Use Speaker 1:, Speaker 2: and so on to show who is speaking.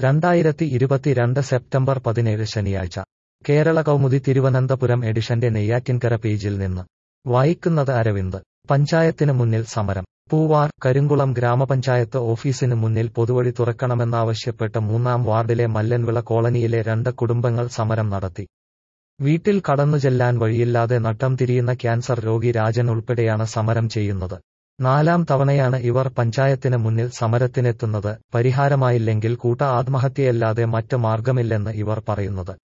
Speaker 1: രണ്ടായിരത്തി ഇരുപത്തിരണ്ട് സെപ്റ്റംബർ പതിനേഴ് ശനിയാഴ്ച കേരള കൗമുദി തിരുവനന്തപുരം എഡിഷന്റെ നെയ്യാറ്റിൻകര പേജിൽ നിന്ന് വായിക്കുന്നത് അരവിന്ദ് പഞ്ചായത്തിന് മുന്നിൽ സമരം പൂവാർ കരിങ്കുളം ഗ്രാമപഞ്ചായത്ത് ഓഫീസിന് മുന്നിൽ പൊതുവഴി തുറക്കണമെന്നാവശ്യപ്പെട്ട് മൂന്നാം വാർഡിലെ മല്ലൻവിള കോളനിയിലെ രണ്ട് കുടുംബങ്ങൾ സമരം നടത്തി വീട്ടിൽ കടന്നു ചെല്ലാൻ വഴിയില്ലാതെ നട്ടം തിരിയുന്ന ക്യാൻസർ രോഗി രാജൻ ഉൾപ്പെടെയാണ് സമരം ചെയ്യുന്നത് നാലാം തവണയാണ് ഇവർ പഞ്ചായത്തിന് മുന്നിൽ സമരത്തിനെത്തുന്നത് പരിഹാരമായില്ലെങ്കിൽ കൂട്ട ആത്മഹത്യയല്ലാതെ മറ്റ് മാർഗമില്ലെന്ന് ഇവർ പറയുന്നത്